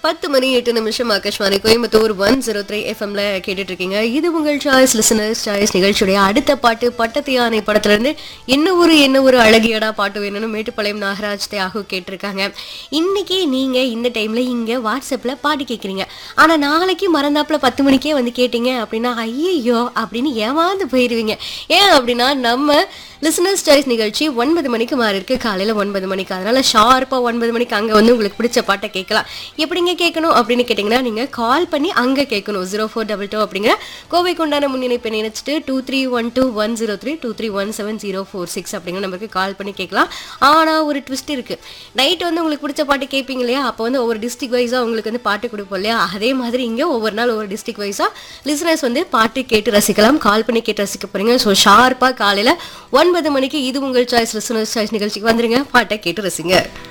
பத்து மணி எட்டு நிமிஷம் Akashvani Coimbatore one zero three எஃப்எம்ல கேட்டுட்டு இருக்கீங்க இது உங்கள் சாய்ஸ் லிசனர்ஸ் சாய்ஸ் நிகழ்ச்சியுடைய அடுத்த பாட்டு பட்டத்து யானை படத்துல இருந்து என்ன ஒரு என்ன ஒரு அழகியடா பாட்டு வேணும்னு மேட்டுப்பாளையம் நாகராஜ் தியாகு கேட்டிருக்காங்க இன்னைக்கு நீங்க இந்த டைம்ல இங்க வாட்ஸ்அப்ல பாட்டு கேட்குறீங்க ஆனா நாளைக்கு மறந்தாப்புல பத்து மணிக்கே வந்து கேட்டீங்க அப்படின்னா ஐயையோ அப்படின்னு ஏமாந்து போயிருவீங்க ஏன் அப்படின்னா நம்ம லிசனர்ஸ் சாய்ஸ் நிகழ்ச்சி ஒன்பது மணிக்கு மாறி இருக்கு காலையில ஒன்பது மணிக்கு அதனால ஷார்ப்பா ஒன்பது மணிக்கு அங்க வந்து உங்களுக்கு பிடிச்ச பாட்டை கேட்கலாம் எப்படிங்க கேட்கணும் அப்படின்னு கேட்டிங்கன்னா நீங்க கால் பண்ணி அங்க கேட்கணும் ஜீரோ ஃபோர் டபுள் டூ அப்படிங்கிற கோவைக்கு உண்டான முன்னிணைப்பை நினைச்சிட்டு two three one two one zero three two three one seven zero four six அப்படிங்கிற நம்பருக்கு கால் பண்ணி கேட்கலாம் ஆனா ஒரு ட்விஸ்ட் இருக்கு நைட் வந்து உங்களுக்கு பிடிச்ச பாட்டு கேட்பீங்க இல்லையா அப்போ வந்து ஒவ்வொரு டிஸ்ட்ரிக் வைஸா உங்களுக்கு வந்து பாட்டு கொடுப்போம் இல்லையா அதே மாதிரி இங்க ஒவ்வொரு நாள் ஒவ்வொரு டிஸ்ட்ரிக் வைஸா லிசனர்ஸ் வந்து பாட்டு கேட்டு ரசிக்கலாம் கால் பண்ணி கேட்டு ரசிக்க போறீங்க ஸோ ஷார்ப்பா காலையில ஒன்பது மணிக்கு இது உங்கள் சாய்ஸ் லிசனர்ஸ் சாய்ஸ் நிகழ்ச்சிக்கு வந்துருங்க பாட்டை கேட்டு ரசிங்க